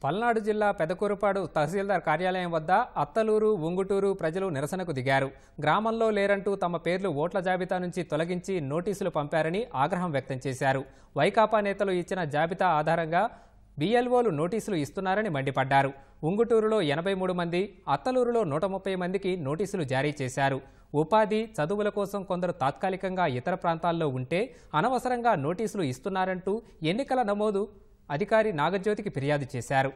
పల్నాడు జిల్లా పెదకూరుపాడు తహసీల్దార్ కార్యాలయం వద్ద అత్తలూరు ఉంగుటూరు ప్రజలు నిరసనకు దిగారు గ్రామంలో లేరంటూ తమ పేర్లు ఓట్ల జాబితా నుంచి తొలగించి నోటీసులు పంపారని ఆగ్రహం వ్యక్తం చేశారు వైకాపా నేతలు ఇచ్చిన జాబితా ఆధారంగా బీఎల్ఓలు నోటీసులు ఇస్తున్నారని మండిపడ్డారు ఉంగుటూరులో ఎనభై మూడు మంది అత్తలూరులో నూట ముప్పై మందికి నోటీసులు జారీ చేశారు ఉపాధి చదువుల కోసం కొందరు తాత్కాలికంగా ఇతర ప్రాంతాల్లో ఉంటే అనవసరంగా నోటీసులు ఇస్తున్నారంటూ ఎన్నికల నమోదు అధికారి నాగజ్యోతికి ఫిర్యాదు చేశారు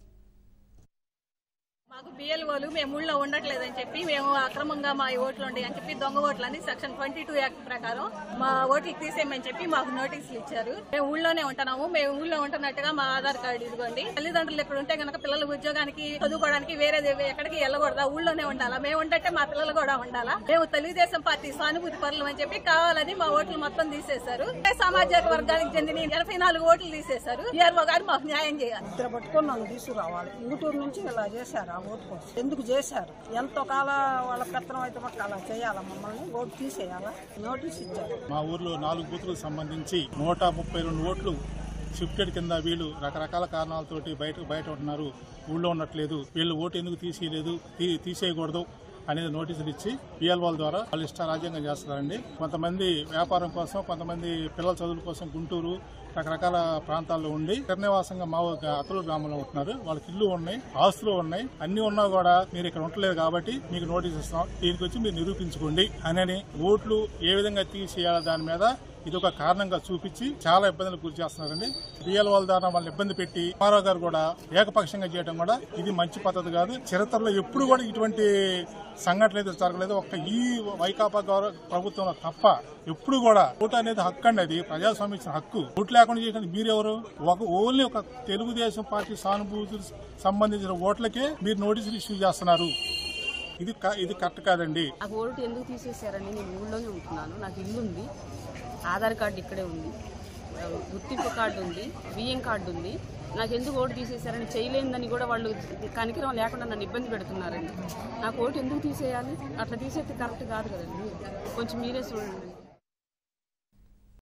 మాకు బిఎల్ఓలు మేము ఊళ్ళో ఉండట్లేదని చెప్పి మేము అక్రమంగా మా ఓట్లు ఉండే అని చెప్పి దొంగ ఓట్లని సెక్షన్ ట్వంటీ టూ యాక్ట్ ప్రకారం మా ఓట్లు తీసేయమని చెప్పి మాకు నోటీసులు ఇచ్చారు మేము ఊళ్ళోనే ఉంటున్నాము మేము ఊళ్ళో ఉంటున్నట్టుగా మా ఆధార్ కార్డు ఇదిగోండి తల్లిదండ్రులు ఇక్కడ ఉంటే గనక పిల్లలు ఉద్యోగానికి చదువుకోవడానికి వేరే ఎక్కడికి వెళ్ళకూడదా ఊళ్ళోనే ఉండాలా మేము ఉంటే మా పిల్లలు కూడా ఉండాలా మేము తెలుగుదేశం పార్టీ సానుభూతి పరులు అని చెప్పి కావాలని మా ఓట్లు మొత్తం తీసేశారు ఏ సామాజిక వర్గానికి చెందిన ఎనభై నాలుగు ఓట్లు తీసేశారు ఈఆర్ఓ గారు మాకు న్యాయం చేయాలి ఇద్దరు పట్టుకొని నన్ను తీసుకురావాలి ఇంగుటూరు నుంచి ఇలా చేశారు ఆ ఓటు కోసం ఎందుకు చేశారు ఎంతో కాల వాళ్ళ పెత్తనం అయితే మాకు అలా చేయాలా మమ్మల్ని ఓటు తీసేయాలా నోటీస్ ఇచ్చారు మా ఊర్లో నాలుగు బూతులకు సంబంధించి నూట ముప్పై రెండు ఓట్లు షిఫ్టెడ్ కింద వీళ్ళు రకరకాల కారణాలతోటి బయట బయట ఉంటున్నారు ఊళ్ళో ఉండట్లేదు వీళ్ళు ఓటు ఎందుకు తీసేయలేదు తీ- తీసేయకూడదు అనేది నోటీసులు ఇచ్చి పిఎల్ఓల ద్వారా వాళ్ళు ఇష్ట రాజ్యాంగం చేస్తున్నారండి కొంతమంది వ్యాపారం కోసం కొంతమంది పిల్లల చదువుల కోసం గుంటూరు రకరకాల ప్రాంతాల్లో ఉండి నిర్నివాసంగా మా ఊ- అతలు గ్రామంలో ఉంటున్నారు వాళ్ళకి ఇల్లు ఉన్నాయి ఆస్తులు ఉన్నాయి అన్ని ఉన్నా కూడా మీరు ఇక్కడ ఉండలేదు కాబట్టి మీకు నోటీస్ ఇస్తాం దీనికి వచ్చి మీరు నిరూపించుకోండి అని ఓట్లు ఏ విధంగా తీసేయాలి దాని మీద ఇది ఒక కారణంగా చూపించి చాలా ఇబ్బందులు గురి చేస్తున్నారండి బిఎల్ వాళ్ళ ద్వారా వాళ్ళని ఇబ్బంది పెట్టి కుమారావు గారు కూడా ఏకపక్షంగా చేయడం కూడా ఇది మంచి పద్ధతి కాదు చరిత్రలో ఎప్పుడు కూడా ఇటువంటి సంఘటనలు అయితే జరగలేదు ఒక్క ఈ వైకాపా గౌరవ ప్రభుత్వంలో తప్ప ఎప్పుడు కూడా ఓటు అనేది హక్కు అండి అది ప్రజాస్వామ్యం ఇచ్చిన హక్కు ఓటు లేకుండా చేసిన మీరెవరు ఒక ఓన్లీ ఒక తెలుగుదేశం పార్టీ సానుభూతి సంబంధించిన ఓట్లకే మీరు నోటీసులు ఇష్యూ చేస్తున్నారు ఇది క- ఇది కరెక్ట్ కాదండి నాకు ఓటు ఎందుకు తీసేశారని నేను ఊళ్ళోనే ఉంటున్నాను నాకు ఇల్లు ఉంది ఆధార్ కార్డు ఇక్కడే ఉంది గుర్తింపు కార్డు ఉంది బియ్యం కార్డు ఉంది నాకు ఎందుకు ఓటు తీసేశారని చేయలేదని కూడా వాళ్ళు కనికరం లేకుండా నన్ను ఇబ్బంది పెడుతున్నారండి నాకు ఓటు ఎందుకు తీసేయాలి అట్లా తీసేస్తే కరెక్ట్ కాదు కదండి కొంచెం మీరే చూడండి